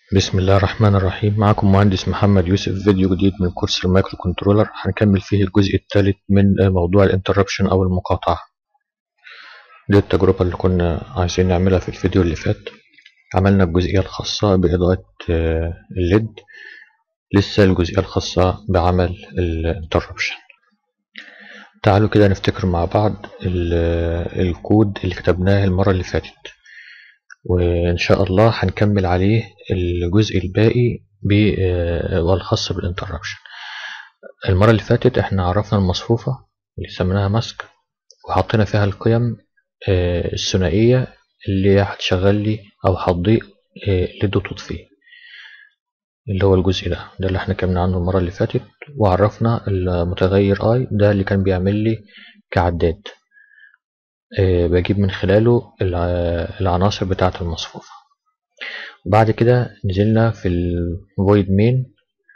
بسم الله الرحمن الرحيم معكم مهندس محمد يوسف فيديو جديد من كورس المايكرو كنترولر هنكمل فيه الجزء الثالث من موضوع الانتربشن او المقاطعة دي التجربة اللي كنا عايزين نعملها في الفيديو اللي فات عملنا الجزئية الخاصة بإضاءة الليد لسه الجزئية الخاصة بعمل الانتربشن تعالوا كده نفتكر مع بعض الكود اللي كتبناه المرة اللي فاتت وإن شاء الله هنكمل عليه الجزء الباقي والخاص بالانتربشن المرة اللي فاتت احنا عرفنا المصفوفة اللي سميناها ماسك وحطينا فيها القيم الثنائية اللي هتشغل لي أو هتضيء ليد وتطفيه اللي هو الجزء ده ده اللي احنا كنا عنه المرة اللي فاتت وعرفنا المتغير اي ده اللي كان بيعمل لي كعداد بجيب من خلاله العناصر بتاعة المصفوفة وبعد كده نزلنا في الفويد مين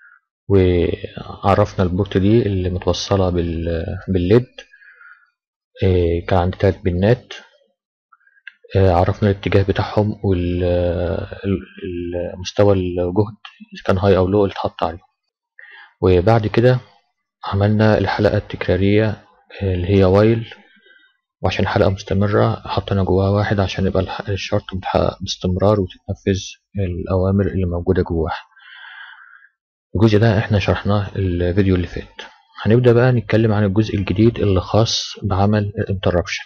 وعرفنا البورت دي اللي متوصلة بالليد كان عندي تلات بنات عرفنا الاتجاه بتاعهم والمستوى الجهد إذا كان هاي أو لو اللي اتحط عليه وبعد كده عملنا الحلقة التكرارية اللي هي وايل وعشان حلقة مستمرة حطينا جواها واحد عشان يبقى الشرط متحقق باستمرار وتتنفذ الأوامر اللي موجودة جواها الجزء ده احنا شرحناه الفيديو اللي فات هنبدأ بقى نتكلم عن الجزء الجديد اللي خاص بعمل الانتربشن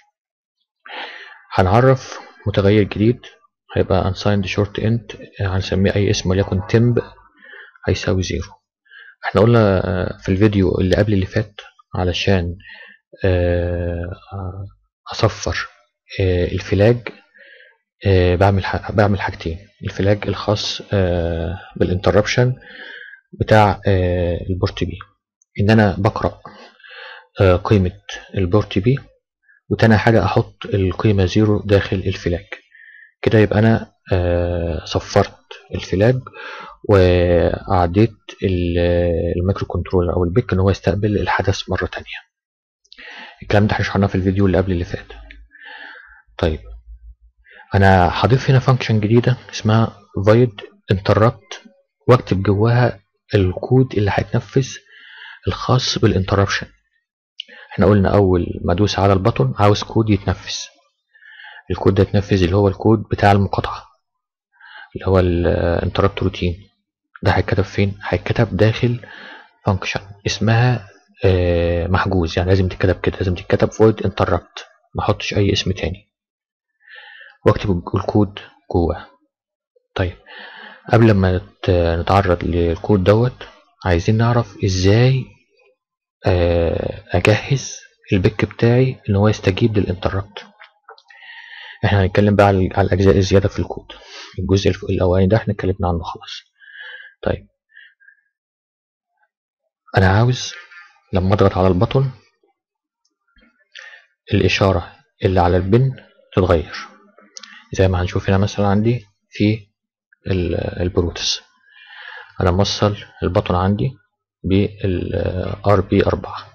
هنعرف متغير جديد هيبقى unsigned short end هنسميه أي اسم وليكن temp هيساوي زيرو احنا قلنا في الفيديو اللي قبل اللي فات علشان اصفر الفلاج بعمل بعمل حاجتين الفلاج الخاص بالانتربشن بتاع البورت بي ان انا بقرا قيمه البورت بي وتاني حاجه احط القيمه زيرو داخل الفلاج كده يبقى انا صفرت الفلاج وعديت المايكرو كنترولر او البيك ان هو يستقبل الحدث مره تانية الكلام ده هنشرحناه في الفيديو اللي قبل اللي فات طيب انا هضيف هنا فانكشن جديده اسمها void interrupt واكتب جواها الكود اللي هيتنفذ الخاص بالانتربشن احنا قلنا اول ما ادوس على البطن عاوز كود يتنفذ الكود ده يتنفذ اللي هو الكود بتاع المقاطعه اللي هو الانتربت روتين ده هيتكتب فين هيتكتب داخل فانكشن اسمها محجوز يعني لازم تتكتب كده لازم تتكتب void interrupt ما احطش اي اسم تاني واكتب الكود جواه طيب قبل ما نتعرض للكود دوت عايزين نعرف ازاي اجهز البيك بتاعي ان هو يستجيب للانتربت احنا هنتكلم بقى على الاجزاء الزياده في الكود الجزء الاولاني ده احنا اتكلمنا عنه خلاص طيب انا عاوز لما اضغط على البطن الاشاره اللي على البن تتغير زي ما هنشوف هنا مثلا عندي في البروتس انا موصل البطن عندي بالار بي 4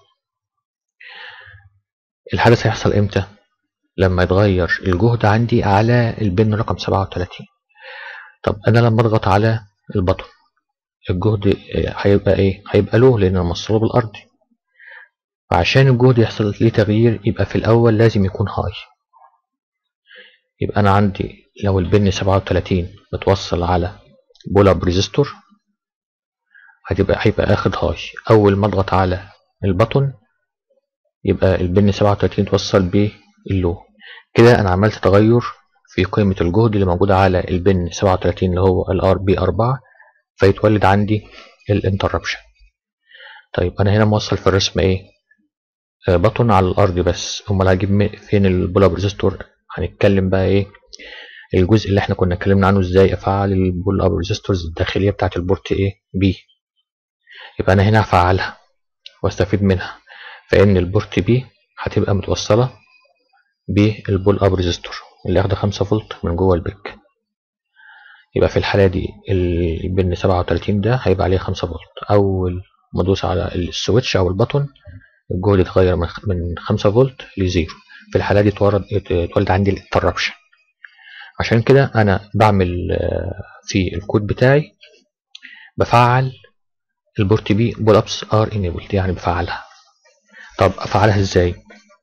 الحدث هيحصل امتى لما يتغير الجهد عندي على البن رقم 37 طب انا لما اضغط على البطن الجهد هيبقى ايه هيبقى له لان انا موصله بالارضي وعشان الجهد يحصل ليه تغيير يبقى في الاول لازم يكون هاي يبقى انا عندي لو البن 37 متوصل على بول اب ريزيستور هتبقى هيبقى اخد هاي اول ما اضغط على البطن يبقى البن 37 توصل باللو كده انا عملت تغير في قيمة الجهد اللي موجودة على البن 37 اللي هو الار بي 4 فيتولد عندي الانتربشن طيب انا هنا موصل في الرسم ايه آه بطن على الارض بس امال هجيب فين البول اب ريزيستور هنتكلم بقى ايه الجزء اللي احنا كنا اتكلمنا عنه ازاي افعل البول اب ريزيستورز الداخليه بتاعه البورت ايه بي يبقى انا هنا هفعلها واستفيد منها فان البورت بي هتبقى متوصله بالبول اب ريزيستور اللي اخده 5 فولت من جوه البيك يبقى في الحالة دي البن 37 ده هيبقى عليه 5 فولت أول ما أدوس على السويتش أو البطن الجهد يتغير من 5 فولت لزيرو في الحالة دي اتولد اتولد عندي الانتربشن عشان كده انا بعمل في الكود بتاعي بفعل البورت بي بول ابس ار انيبلد يعني بفعلها طب افعلها ازاي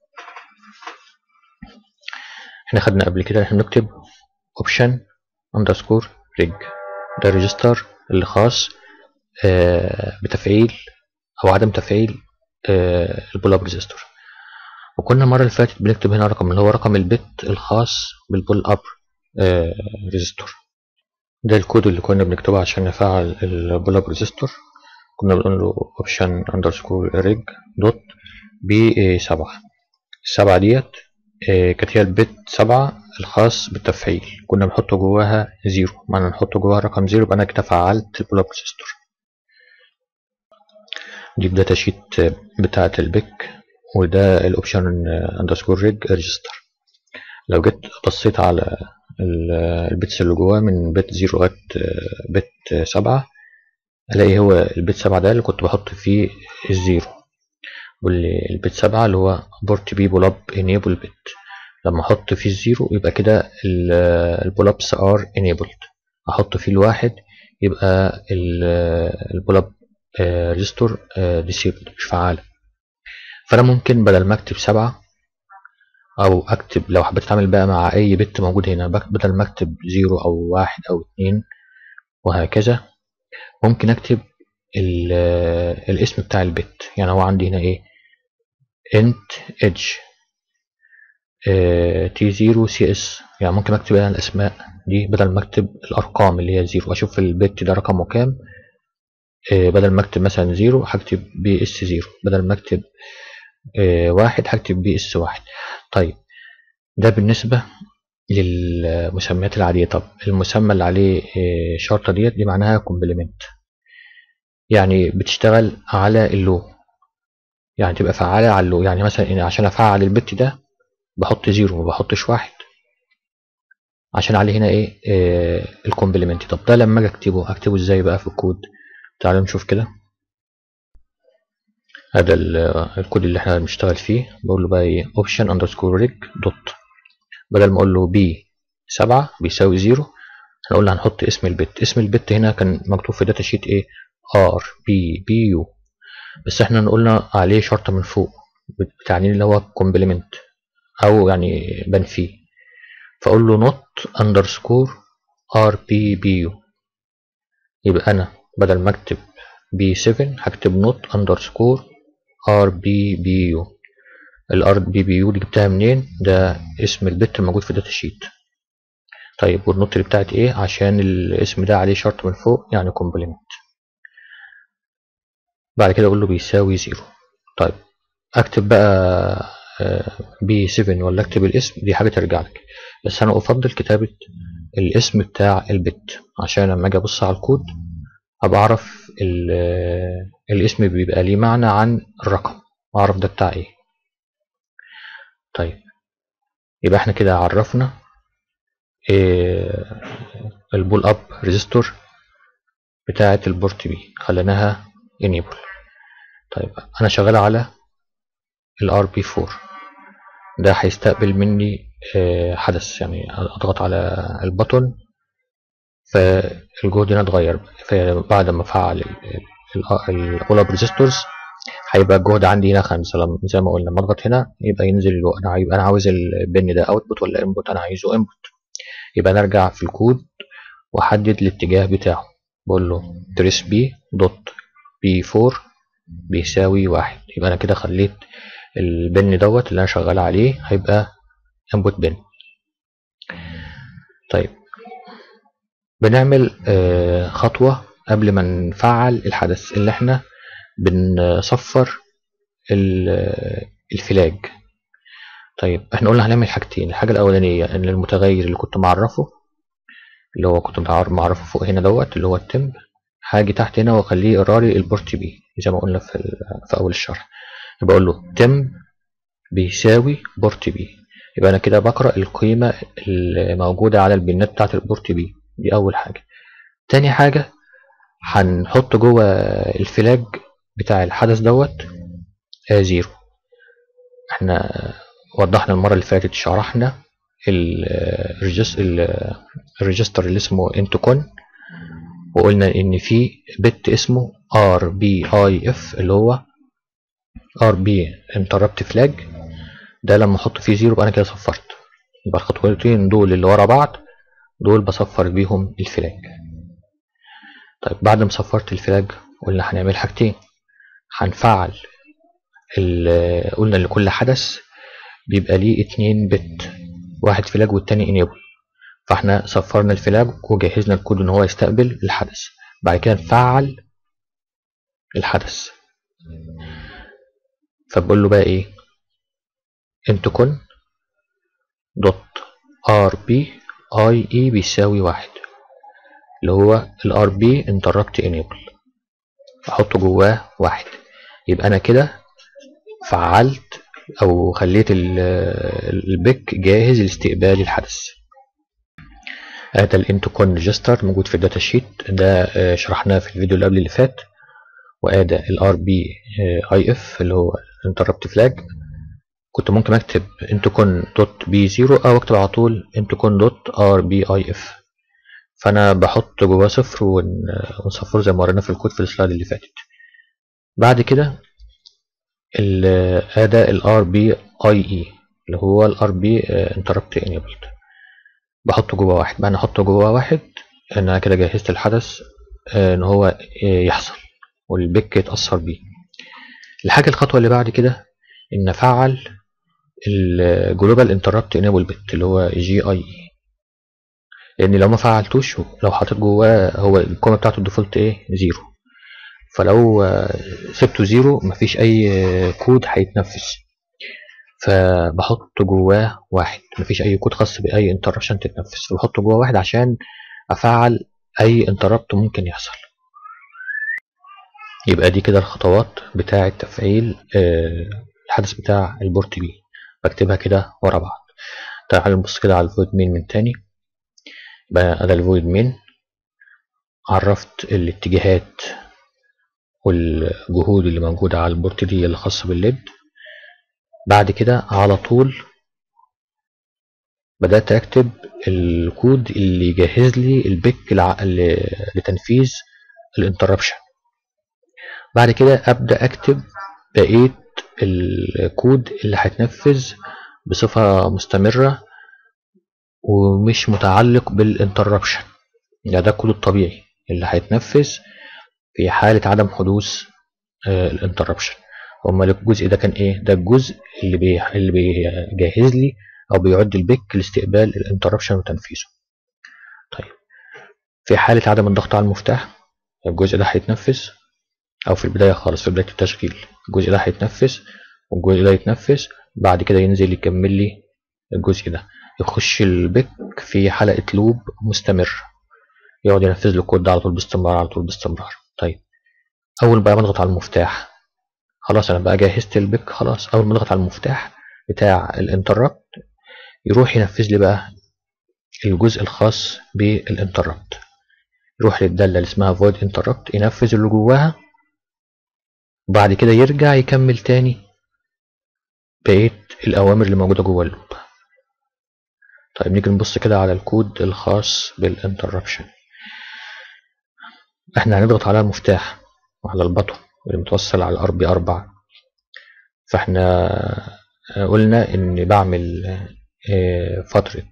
احنا خدنا قبل كده احنا بنكتب اوبشن اندرسكور ريج ده الريجستر اللي خاص بتفعيل او عدم تفعيل البول اب ريجستر وكنا المره اللي فاتت بنكتب هنا رقم اللي هو رقم البت الخاص بالبول اب ريجستر ده الكود اللي كنا بنكتبه عشان نفعل البول اب ريجستر كنا بنقول له اوبشن اندرسكور ريج دوت بي 7 السبعة ديت كانت هي البت سبعة الخاص بالتفعيل كنا بنحط جواها زيرو معنى نحط جواها رقم زيرو يبقى انا كده فعلت البول اب ريجستر دي الداتا شيت بتاعة البيك وده الاوبشن اندرسكور ريج ريجستر لو جيت بصيت على البيتس اللي جواه من بت زيرو لغاية بت سبعة الاقي هو البيت سبعة ده اللي كنت بحط فيه الزيرو والبيت سبعة اللي هو بورت بي بول اب انيبل بت لما احط فيه الزيرو يبقى كده البول ابس ار انيبلد احط فيه الواحد يبقى البول اب ريجستور ديسيبل مش فعالة فانا ممكن بدل ما اكتب سبعة او اكتب لو حبيت اتعامل بقى مع اي بت موجود هنا بدل ما اكتب زيرو او واحد او اتنين وهكذا ممكن اكتب الاسم بتاع البت يعني هو عندي هنا ايه int edge تي زيرو سي اس يعني ممكن اكتب انا الاسماء دي بدل ما اكتب الارقام اللي هي زيرو اشوف البت ده رقمه كام بدل ما اكتب مثلا زيرو هكتب بي اس زيرو بدل ما اكتب واحد هكتب بي اس واحد طيب ده بالنسبة للمسميات العادية طب المسمى اللي عليه شرطة ديت دي معناها كومبلمنت يعني بتشتغل على اللو يعني تبقى فعالة على اللو يعني مثلا عشان افعل البت ده بحط زيرو ما بحطش واحد عشان عليه هنا ايه آه الكومبلمنت طب ده لما اجي اكتبه اكتبه ازاي بقى في الكود تعالوا نشوف كده هذا الكود اللي احنا بنشتغل فيه بقول له بقى ايه اوبشن اندرسكور ريج دوت بدل ما اقول له بي 7 بيساوي زيرو هنقول له هنحط اسم البت اسم البت هنا كان مكتوب في داتا شيت ايه ار بي بي يو بس احنا قلنا عليه شرطة من فوق بتعني اللي هو كومبلمنت او يعني بنفي فاقول له نوت اندرسكور ار بي بي يو يبقى انا بدل ما اكتب بي 7 هكتب نوت اندرسكور ار بي بي يو الار بي بي يو دي جبتها منين ده اسم البت الموجود في الداتا شيت طيب والنوت اللي بتاعت ايه عشان الاسم ده عليه شرط من فوق يعني كومبلمنت بعد كده اقول له بيساوي زيرو طيب اكتب بقى بي 7 ولا اكتب الاسم دي حاجه ترجع لك بس انا افضل كتابه الاسم بتاع البت عشان لما اجي ابص على الكود ابقى اعرف الاسم بيبقى ليه معنى عن الرقم اعرف ده بتاع ايه طيب يبقى احنا كده عرفنا إيه البول اب ريزيستور بتاعه البورت بي خليناها enable طيب انا شغال على الار بي 4 ده هيستقبل مني حدث يعني اضغط على البطن فالجهد هنا اتغير بعد ما افعل الاول اب ريزيستورز هيبقى الجهد عندي هنا خمسة زي ما قلنا لما اضغط هنا يبقى ينزل انا يبقى انا عاوز البن ده اوتبوت ولا انبوت انا عايزه انبوت يبقى نرجع في الكود واحدد الاتجاه بتاعه بقول له تريس بي دوت بي 4 بيساوي واحد يبقى انا كده خليت البن دوت اللي انا شغال عليه هيبقى انبوت بن طيب بنعمل آه خطوة قبل ما نفعل الحدث اللي احنا بنصفر الفلاج طيب احنا قلنا هنعمل حاجتين الحاجة الأولانية ان المتغير اللي كنت معرفه اللي هو كنت معرفه فوق هنا دوت اللي هو التمب هاجي تحت هنا واخليه يقرا لي البورت بي زي ما قلنا في, في اول الشرح يبقى اقول له تم بيساوي بورت بي يبقى انا كده بقرا القيمه الموجوده على البنات بتاعه البورت بي دي اول حاجه تاني حاجه هنحط جوه الفلاج بتاع الحدث دوت آه زيرو احنا وضحنا المره اللي فاتت شرحنا الريجستر اللي اسمه انتوكون وقلنا ان في بت اسمه ار بي اي اف اللي هو ار بي انتربت فلاج ده لما احط فيه زيرو يبقى انا كده صفرت يبقى الخطوتين دول اللي ورا بعض دول بصفر بيهم الفلاج طيب بعد ما صفرت الفلاج قلنا هنعمل حاجتين هنفعل قلنا ان كل حدث بيبقى ليه اتنين بت واحد فلاج والتاني انيبل فاحنا صفرنا الفلاج وجهزنا الكود ان هو يستقبل الحدث بعد كده نفعل الحدث فبقول له بقى ايه انتكون دوت ار بي اي اي بيساوي واحد اللي هو الار بي انتربت انيبل احط جواه واحد يبقى انا كده فعلت او خليت البيك جاهز لاستقبال الحدث هذا الانتوكون ريجستر موجود في الداتا شيت ده شرحناه في الفيديو اللي قبل اللي فات وادى الار بي اي اف اللي هو انتربت فلاج كنت ممكن اكتب انتوكون دوت بي زيرو او اكتب على طول انتوكون دوت ار بي اي اف فانا بحط جواه صفر ونصفره زي ما ورينا في الكود في السلايد اللي فاتت بعد كده اداء الار بي اي اي اللي هو الار بي انتربت انيبلد بحطه جوه واحد بقى انا احطه جوه واحد ان انا كده جهزت الحدث ان هو يحصل والبيك يتاثر بيه الحاجه الخطوه اللي بعد كده ان افعل الجلوبال انتربت انيبل بت اللي هو جي اي اي لان لو ما فعلتوش لو حطيت جواه هو القيمه بتاعته الديفولت ايه زيرو فلو سبته زيرو مفيش اي كود هيتنفذ فبحط جواه واحد مفيش اي كود خاص باي انتربشن تتنفذ فبحطه جواه واحد عشان افعل اي انتربت ممكن يحصل يبقى دي كده الخطوات بتاعه تفعيل الحدث بتاع البورت بي بكتبها كده ورا بعض تعالوا نبص كده على الفويد مين من تاني يبقى ده الفويد مين عرفت الاتجاهات والجهود اللي موجودة على البورت دي اللي خاصة بالليد بعد كده على طول بدأت أكتب الكود اللي يجهز لي البيك لتنفيذ الانتربشن بعد كده أبدأ أكتب بقية الكود اللي هيتنفذ بصفة مستمرة ومش متعلق بالانتربشن يعني ده الكود الطبيعي اللي هيتنفذ في حالة عدم حدوث الانتربشن امال الجزء ده كان ايه ده الجزء اللي بي... اللي بيجهز لي او بيعد البيك لاستقبال الانتربشن وتنفيذه طيب في حالة عدم الضغط على المفتاح الجزء ده هيتنفذ او في البداية خالص في بداية التشغيل الجزء ده هيتنفذ والجزء ده يتنفذ بعد كده ينزل يكمل لي الجزء ده يخش البيك في حلقة لوب مستمر يقعد ينفذ له الكود ده على طول باستمرار على طول باستمرار طيب اول بقى ما اضغط على المفتاح خلاص انا بقى جهزت البيك خلاص اول ما اضغط على المفتاح بتاع الانتربت يروح ينفذ لي بقى الجزء الخاص بالانتربت يروح للدالة اللي اسمها void interrupt ينفذ اللي جواها وبعد كده يرجع يكمل تاني بقية الأوامر اللي موجودة جوه اللوب طيب نيجي نبص كده على الكود الخاص بالانتربشن احنا هنضغط على المفتاح وعلى البطن اللي متوصل على الار بي 4 فاحنا قلنا ان بعمل فترة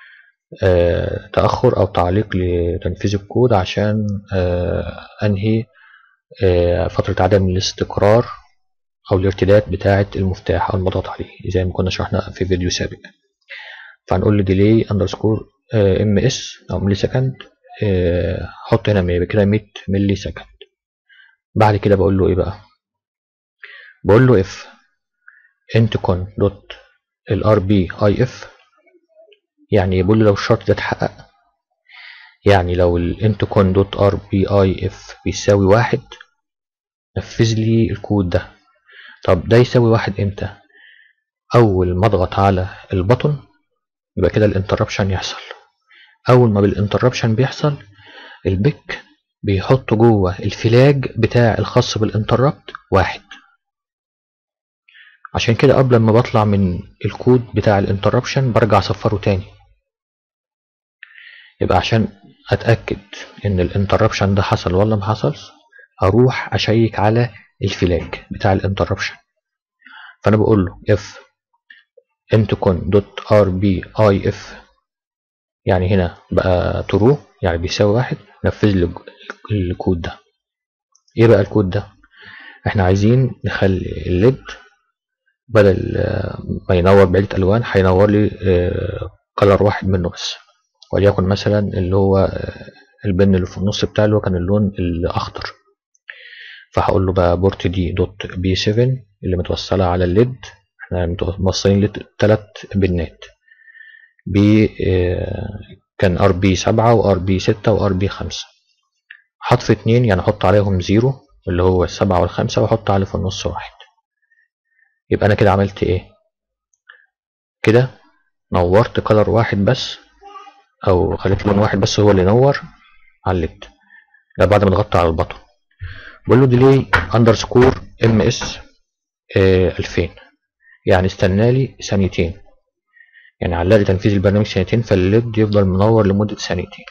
تأخر أو تعليق لتنفيذ الكود عشان أنهي فترة عدم الاستقرار أو الارتداد بتاعة المفتاح أو المضغط عليه زي ما كنا شرحنا في فيديو سابق فهنقول له ديلي اندرسكور ام اس أو ملي سكند حط هنا 100 كده 100 ملي سكند بعد كده بقول له إيه بقى بقول له if انتكون دوت الار بي اي اف يعني بقول له لو الشرط ده اتحقق يعني لو الانتكون دوت ار بي اي اف بيساوي واحد نفذ لي الكود ده طب ده يساوي واحد امتى اول ما اضغط على البطن يبقى كده الانتربشن يحصل اول ما بالانتربشن بيحصل البيك بيحط جوه الفلاج بتاع الخاص بالانتربت واحد عشان كده قبل ما بطلع من الكود بتاع الانتربشن برجع اصفره تاني يبقى عشان اتاكد ان الانتربشن ده حصل ولا ما حصلش هروح اشيك على الفلاج بتاع الانتربشن فانا بقول له if انتكون دوت ار بي اي اف يعني هنا بقى true يعني بيساوي واحد نفذ لي الكود ده ايه بقى الكود ده احنا عايزين نخلي الليد بدل ما ينور بعدة الوان هينور لي كلر واحد منه بس وليكن مثلا اللي هو البن اللي في النص بتاعه اللي هو كان اللون الاخضر فهقول له بقى بورت دي دوت بي 7 اللي متوصله على الليد احنا موصلين لي ثلاث بنات ب كان ار بي 7 وار بي 6 وار بي 5 حطف اتنين يعني احط عليهم زيرو اللي هو السبعة والخمسة واحط عليه في النص واحد يبقى انا كده عملت ايه كده نورت كلر واحد بس او خليت لون واحد بس هو اللي نور على الليد ده بعد ما ضغطت على البطن بقول له ديلي اندرسكور ام اس 2000 يعني استنى لي ثانيتين يعني علق لي تنفيذ البرنامج ثانيتين فالليد يفضل منور لمدة ثانيتين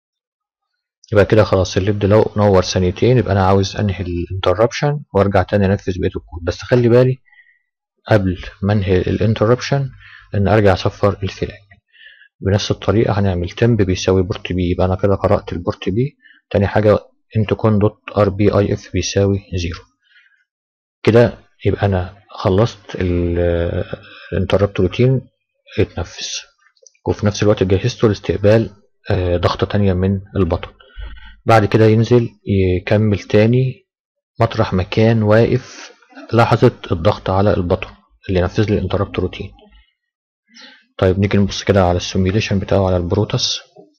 يبقى كده خلاص الليد لو نور ثانيتين يبقى انا عاوز انهي الانتربشن وارجع تاني انفذ بقية الكود بس خلي بالي قبل ما انهي الانتربشن ان ارجع اصفر الفلاج بنفس الطريقة هنعمل تمب بيساوي بورت بي يبقى انا كده قرأت البورت بي تاني حاجة انتكون دوت ار بي اي اف بيساوي زيرو كده يبقى انا خلصت الانتربت روتين اتنفذ وفي نفس الوقت جهزته لاستقبال ضغطة تانية من البطن بعد كده ينزل يكمل تاني مطرح مكان واقف لحظة الضغط على البطن اللي نفذ لي الانتربت روتين طيب نيجي نبص كده على السيميوليشن بتاعه على البروتوس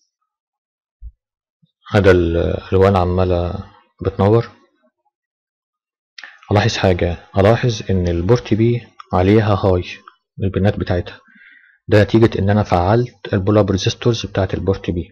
هذا الالوان عمالة بتنور الاحظ حاجة الاحظ ان البورت بي عليها هاي البنات بتاعتها ده نتيجة ان انا فعلت البول اب ريزيستورز بتاعت البورت بي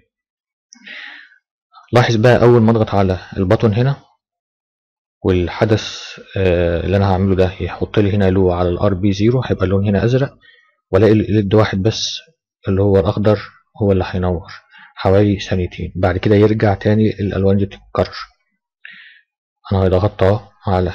لاحظ بقى اول ما اضغط على البطن هنا والحدث اللي انا هعمله ده يحط لي هنا لو على الار بي 0 هيبقى اللون هنا ازرق والاقي الليد واحد بس اللي هو الاخضر هو اللي هينور حوالي ثانيتين بعد كده يرجع تاني الالوان دي تتكرر انا ضغطت اهو على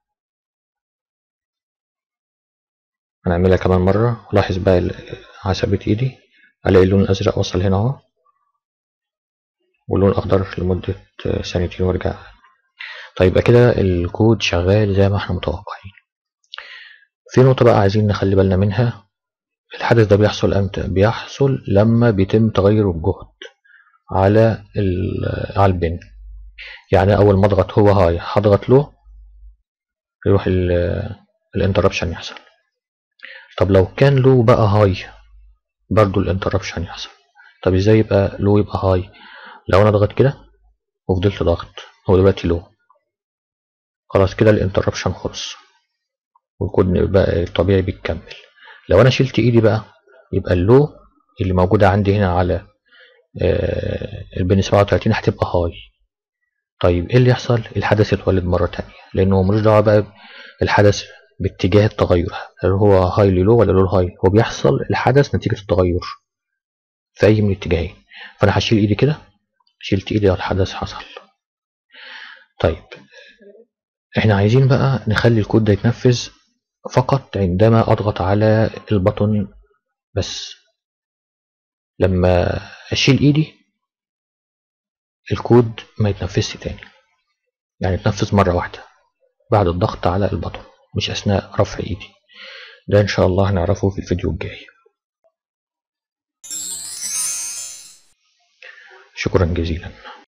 هنعملها كمان مرة لاحظ بقى عصبية ايدي الاقي اللون الازرق وصل هنا اهو واللون الاخضر لمدة ثانيتين وارجع طيب يبقى كده الكود شغال زي ما احنا متوقعين في نقطة بقى عايزين نخلي بالنا منها الحدث ده بيحصل امتى بيحصل لما بيتم تغير الجهد على على البن يعني اول ما اضغط هو هاي هضغط له يروح الانتربشن يحصل طب لو كان له بقى هاي برضو الانتربشن يحصل طب ازاي يبقى لو يبقى هاي لو انا ضغط كده وفضلت ضغط هو دلوقتي لو خلاص كده الانتربشن خلص والكود بقى الطبيعي بيكمل لو انا شلت ايدي بقى يبقى اللو اللي موجودة عندي هنا على البن 37 هتبقى هاي طيب ايه اللي يحصل الحدث يتولد مرة تانية لانه ملوش دعوة بقى الحدث باتجاه التغير هل هو هاي للو ولا لو هاي هو بيحصل الحدث نتيجة التغير في اي من الاتجاهين فانا هشيل ايدي كده شلت ايدي الحدث حصل طيب احنا عايزين بقى نخلي الكود ده يتنفذ فقط عندما اضغط على البطن بس لما اشيل ايدي الكود ما يتنفذش تاني يعني يتنفذ مرة واحدة بعد الضغط على البطن مش اثناء رفع ايدي ده ان شاء الله هنعرفه في الفيديو الجاي شكرا جزيلا